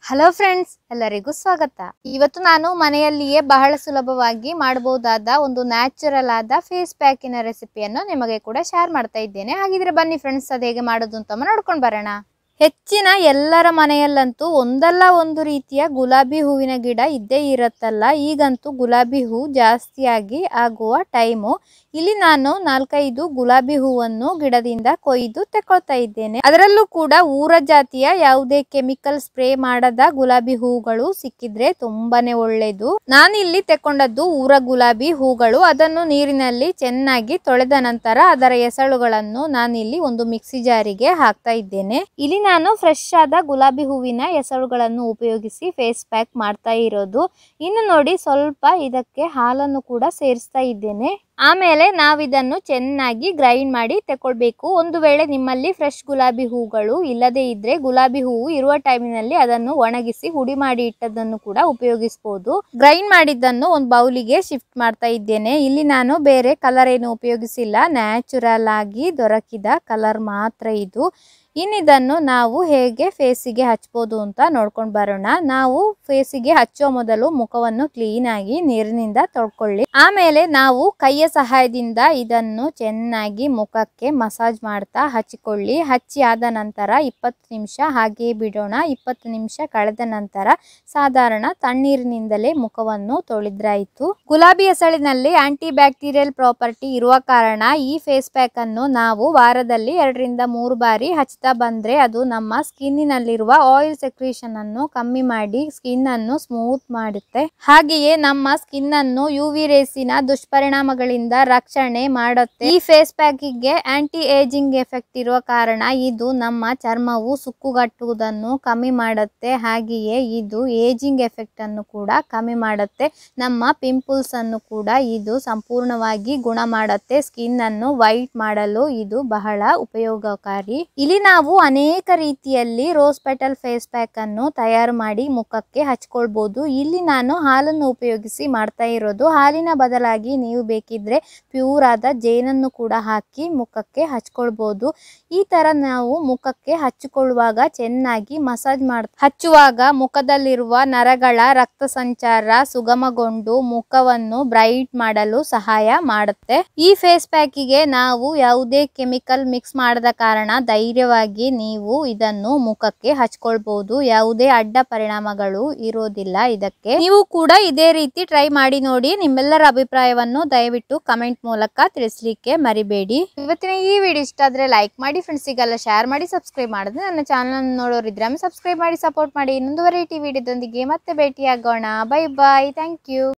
hello friends ಎಲ್ಲರಿಗೂ ಸ್ವಾಗತ ಇವತ್ತು ನಾನು ಮನೆಯಲ್ಲಿಯೇ ಬಹಳ ಸುಲಭವಾಗಿ ಮಾಡಬಹುದಾದ ಒಂದು ನ್ಯಾಚುರಲ್ ಆದ ಫೇಸ್ ಪ್ಯಾಕಿನ ರೆಸಿಪಿಯನ್ನು ನಿಮಗೆ ಕೂಡ ಶೇರ್ ಮಾಡ್ತಾ ಇದ್ದೇನೆ ಹಾಗಿದ್ರೆ ಬನ್ನಿ ಫ್ರೆಂಡ್ಸ್ ಅದು ಹೇಗೆ ಮಾಡೋದು ಅಂತ ನೋಡ್ಕೊಂಡು ಬರೋಣ ಹೆಚ್ಚಿನ ಎಲ್ಲರ ಮನೆಯಲ್ಲಂತೂ ಒಂದಲ್ಲ ಒಂದು ರೀತಿಯ ಗುಲಾಬಿ ಹೂವಿನ ಗಿಡ ಇದ್ದೇ ಇರುತ್ತಲ್ಲ ಈಗಂತೂ ಗುಲಾಬಿ ಹೂ ಜಾಸ್ತಿಯಾಗಿ ಆಗುವ ಟೈಮು ಇಲ್ಲಿ ನಾನು ನಾಲ್ಕೈದು ಗುಲಾಬಿ ಹೂವನ್ನು ಗಿಡದಿಂದ ಕೊಯ್ದು ತಕೊಳ್ತಾ ಇದ್ದೇನೆ ಅದರಲ್ಲೂ ಕೂಡ ಊರ ಜಾತಿಯ ಯಾವುದೇ ಕೆಮಿಕಲ್ ಸ್ಪ್ರೇ ಮಾಡದ ಗುಲಾಬಿ ಹೂಗಳು ಸಿಕ್ಕಿದ್ರೆ ತುಂಬಾನೇ ಒಳ್ಳೇದು ನಾನಿಲ್ಲಿ ತೆಕೊಂಡದ್ದು ಊರ ಗುಲಾಬಿ ಹೂಗಳು ಅದನ್ನು ನೀರಿನಲ್ಲಿ ಚೆನ್ನಾಗಿ ತೊಳೆದ ನಂತರ ಅದರ ಎಸಳುಗಳನ್ನು ನಾನಿಲ್ಲಿ ಒಂದು ಮಿಕ್ಸಿ ಜಾರಿಗೆ ಹಾಕ್ತಾ ಇದ್ದೇನೆ ಇಲ್ಲಿ ನಾನು ಫ್ರೆಶ್ ಆದ ಗುಲಾಬಿ ಹೂವಿನ ಎಸಳುಗಳನ್ನು ಉಪಯೋಗಿಸಿ ಫೇಸ್ ಪ್ಯಾಕ್ ಮಾಡ್ತಾ ಇರೋದು ಇನ್ನು ನೋಡಿ ಸ್ವಲ್ಪ ಇದಕ್ಕೆ ಹಾಲನ್ನು ಕೂಡ ಸೇರಿಸ್ತಾ ಇದ್ದೇನೆ ಆಮೇಲೆ ನಾವಿದನ್ನು ಚೆನ್ನಾಗಿ ಗ್ರೈಂಡ್ ಮಾಡಿ ತಕೊಳ್ಬೇಕು ಒಂದು ವೇಳೆ ನಿಮ್ಮಲ್ಲಿ ಫ್ರೆಶ್ ಗುಲಾಬಿ ಹೂಗಳು ಇಲ್ಲದೇ ಇದ್ರೆ ಗುಲಾಬಿ ಹೂವು ಇರುವ ಟೈಮಿನಲ್ಲಿ ಅದನ್ನು ಒಣಗಿಸಿ ಹುಡಿ ಮಾಡಿ ಇಟ್ಟದನ್ನು ಕೂಡ ಉಪಯೋಗಿಸಬಹುದು ಗ್ರೈಂಡ್ ಮಾಡಿದ್ದನ್ನು ಒಂದು ಬೌಲಿಗೆ ಶಿಫ್ಟ್ ಮಾಡ್ತಾ ಇದ್ದೇನೆ ಇಲ್ಲಿ ನಾನು ಬೇರೆ ಕಲರ್ ಏನು ಉಪಯೋಗಿಸಿಲ್ಲ ನ್ಯಾಚುರಲ್ ಆಗಿ ದೊರಕಿದ ಕಲರ್ ಮಾತ್ರ ಇದು ಇನ್ನಿದನ್ನು ನಾವು ಹೇಗೆ ಫೇಸಿಗೆ ಹಚ್ಬೋದು ಅಂತ ನೋಡ್ಕೊಂಡು ಬರೋಣ ನಾವು ಫೇಸಿಗೆ ಹಚ್ಚುವ ಮೊದಲು ಮುಖವನ್ನು ಕ್ಲೀನ್ ಆಗಿ ನೀರಿನಿಂದ ತೊಳ್ಕೊಳ್ಳಿ ಆಮೇಲೆ ನಾವು ಕೈಯ ಸಹಾಯದಿಂದ ಇದನ್ನು ಚೆನ್ನಾಗಿ ಮುಖಕ್ಕೆ ಮಸಾಜ್ ಮಾಡ್ತಾ ಹಚ್ಚಿಕೊಳ್ಳಿ ಹಚ್ಚಿ ಆದ ನಂತರ ಇಪ್ಪತ್ತು ನಿಮಿಷ ಹಾಗೆಯೇ ಬಿಡೋಣ ಇಪ್ಪತ್ತು ನಿಮಿಷ ಕಳೆದ ನಂತರ ಸಾಧಾರಣ ತಣ್ಣೀರಿನಿಂದಲೇ ಮುಖವನ್ನು ತೊಳೆದ್ರಾಯ್ತು ಗುಲಾಬಿ ಎಸಳಿನಲ್ಲಿ ಆಂಟಿ ಬ್ಯಾಕ್ಟೀರಿಯಲ್ ಪ್ರಾಪರ್ಟಿ ಇರುವ ಕಾರಣ ಈ ಫೇಸ್ ಪ್ಯಾಕ್ ಅನ್ನು ನಾವು ವಾರದಲ್ಲಿ ಎರಡರಿಂದ ಮೂರು ಬಾರಿ ಹಚ್ತಾ ಬಂದ್ರೆ ಅದು ನಮ್ಮ ಸ್ಕಿನ್ನಿನಲ್ಲಿರುವ ಆಯಿಲ್ ಸೆಕ್ರೇಷನ್ ಅನ್ನು ಕಮ್ಮಿ ಮಾಡಿ ಸ್ಕಿನ್ ಅನ್ನು ಸ್ಮೂತ್ ಮಾಡುತ್ತೆ ಹಾಗೆಯೇ ನಮ್ಮ ಸ್ಕಿನ್ ಅನ್ನು ಯು ವಿ ರೇಸಿನ ದುಷ್ಪರಿಣಾಮಗಳಿಂದ ರಕ್ಷಣೆ ಮಾಡುತ್ತೆ ಈ ಫೇಸ್ ಪ್ಯಾಕಿಗೆ ಆಂಟಿ ಏಜಿಂಗ್ ಎಫೆಕ್ಟ್ ಇರುವ ಕಾರಣ ಇದು ನಮ್ಮ ಚರ್ಮವು ಸುಕ್ಕುಗಟ್ಟುವುದನ್ನು ಕಮ್ಮಿ ಮಾಡುತ್ತೆ ಹಾಗೆಯೇ ಇದು ಏಜಿಂಗ್ ಎಫೆಕ್ಟ್ ಅನ್ನು ಕೂಡ ಕಮ್ಮಿ ಮಾಡುತ್ತೆ ನಮ್ಮ ಪಿಂಪಲ್ಸ್ ಅನ್ನು ಕೂಡ ಇದು ಸಂಪೂರ್ಣವಾಗಿ ಗುಣ ಮಾಡುತ್ತೆ ಸ್ಕಿನ್ ಅನ್ನು ವೈಟ್ ಮಾಡಲು ಇದು ಬಹಳ ಉಪಯೋಗಕಾರಿ ಇಲ್ಲಿ ನಾವು ಅನೇಕ ರೀತಿಯಲ್ಲಿ ರೋಸ್ ಪೆಟಲ್ ಫೇಸ್ ಪ್ಯಾಕ್ ಅನ್ನು ತಯಾರು ಮಾಡಿ ಮುಖಕ್ಕೆ ಹಚ್ಕೊಳ್ಬಹುದು ಇಲ್ಲಿ ನಾನು ಹಾಲನ್ನು ಉಪಯೋಗಿಸಿ ಮಾಡ್ತಾ ಇರೋದು ಹಾಲಿನ ಬದಲಾಗಿ ನೀವು ಬೇಕಿದ್ರೆ ಪ್ಯೂರ್ ಆದ ಜೇನನ್ನು ಕೂಡ ಹಾಕಿ ಮುಖಕ್ಕೆ ಹಚ್ಕೊಳ್ಬಹುದು ಈ ತರ ನಾವು ಮುಖಕ್ಕೆ ಹಚ್ಚಿಕೊಳ್ಳುವಾಗ ಚೆನ್ನಾಗಿ ಮಸಾಜ್ ಮಾಡ್ ಹಚ್ಚುವಾಗ ಮುಖದಲ್ಲಿರುವ ನರಗಳ ರಕ್ತ ಸಂಚಾರ ಸುಗಮಗೊಂಡು ಮುಖವನ್ನು ಬ್ರೈಟ್ ಮಾಡಲು ಸಹಾಯ ಮಾಡುತ್ತೆ ಈ ಫೇಸ್ ಪ್ಯಾಕಿಗೆ ನಾವು ಯಾವುದೇ ಕೆಮಿಕಲ್ ಮಿಕ್ಸ್ ಮಾಡದ ಕಾರಣ ಧೈರ್ಯವಾಗಿ ನೀವು ಇದನ್ನು ಮುಖಕ್ಕೆ ಹಚ್ಕೊಳ್ಬಹುದು ಯಾವುದೇ ಅಡ್ಡ ಪರಿಣಾಮಗಳು ಇರೋದಿಲ್ಲ ಇದಕ್ಕೆ ನೀವು ಕೂಡ ಇದೇ ರೀತಿ ಟ್ರೈ ಮಾಡಿ ನೋಡಿ ನಿಮ್ಮೆಲ್ಲರ ಅಭಿಪ್ರಾಯವನ್ನು ದಯವಿಟ್ಟು ಕಮೆಂಟ್ ಮೂಲಕ ತಿಳಿಸ್ಲಿಕ್ಕೆ ಮರಿಬೇಡಿ ಇವತ್ತಿನ ಈ ವಿಡಿಯೋ ಇಷ್ಟ ಆದ್ರೆ ಲೈಕ್ ಮಾಡಿ ಫ್ರೆಂಡ್ಸಿಗೆಲ್ಲ ಶೇರ್ ಮಾಡಿ ಸಬ್ಸ್ಕ್ರೈಬ್ ಮಾಡಿದ್ರೆ ನನ್ನ ಚಾನಲ್ ನೋಡೋರಿದ್ರೆ ಸಬ್ಸ್ಕ್ರೈಬ್ ಮಾಡಿ ಸಪೋರ್ಟ್ ಮಾಡಿ ಇನ್ನೊಂದು ವೆರೈಟಿ ವಿಡಿಯೋದೊಂದಿಗೆ ಮತ್ತೆ ಭೇಟಿಯಾಗೋಣ ಬೈ ಬಾಯ್ ಥ್ಯಾಂಕ್ ಯು